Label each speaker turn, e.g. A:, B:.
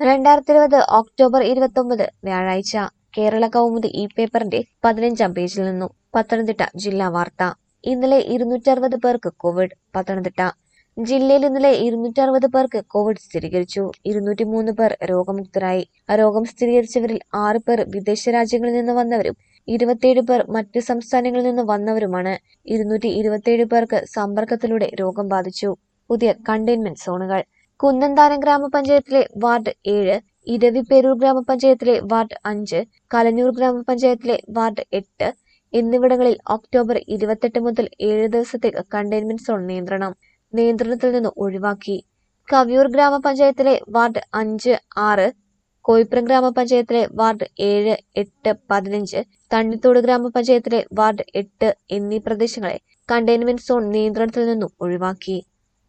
A: രണ്ടായിരത്തി ഇരുപത് ഒക്ടോബർ ഇരുപത്തൊമ്പത് വ്യാഴാഴ്ച കേരള കൗമുദി ഈ പേപ്പറിന്റെ പതിനഞ്ചാം പേജിൽ നിന്നു പത്തനംതിട്ട ജില്ലാ വാർത്ത ഇന്നലെ ഇരുന്നൂറ്ററുപത് പേർക്ക് കോവിഡ് പത്തനംതിട്ട ജില്ലയിൽ ഇന്നലെ ഇരുന്നൂറ്ററുപത് പേർക്ക് കോവിഡ് സ്ഥിരീകരിച്ചു ഇരുന്നൂറ്റി മൂന്ന് പേർ രോഗമുക്തരായി രോഗം സ്ഥിരീകരിച്ചവരിൽ ആറ് പേർ വിദേശ രാജ്യങ്ങളിൽ നിന്ന് വന്നവരും ഇരുപത്തിയേഴ് പേർ മറ്റ് സംസ്ഥാനങ്ങളിൽ നിന്ന് വന്നവരുമാണ് ഇരുന്നൂറ്റി ഇരുപത്തിയേഴ് പേർക്ക് സമ്പർക്കത്തിലൂടെ രോഗം ബാധിച്ചു പുതിയ കണ്ടെയ്ൻമെന്റ് സോണുകൾ കുന്നന്താനം ഗ്രാമപഞ്ചായത്തിലെ വാർഡ് ഏഴ് ഇരവിപേരൂർ ഗ്രാമപഞ്ചായത്തിലെ വാർഡ് അഞ്ച് കലഞ്ഞൂർ ഗ്രാമപഞ്ചായത്തിലെ വാർഡ് എട്ട് എന്നിവിടങ്ങളിൽ ഒക്ടോബർ ഇരുപത്തെട്ട് മുതൽ ഏഴ് ദിവസത്തേക്ക് കണ്ടെയ്ൻമെന്റ് സോൺ നിയന്ത്രണം നിയന്ത്രണത്തിൽ നിന്ന് ഒഴിവാക്കി കവിയൂർ ഗ്രാമപഞ്ചായത്തിലെ വാർഡ് അഞ്ച് ആറ് കോയിപ്പുറം ഗ്രാമപഞ്ചായത്തിലെ വാർഡ് ഏഴ് എട്ട് പതിനഞ്ച് തണ്ണിത്തോട് ഗ്രാമപഞ്ചായത്തിലെ വാർഡ് എട്ട് എന്നീ പ്രദേശങ്ങളെ കണ്ടെയ്ൻമെന്റ് സോൺ നിയന്ത്രണത്തിൽ നിന്നും ഒഴിവാക്കി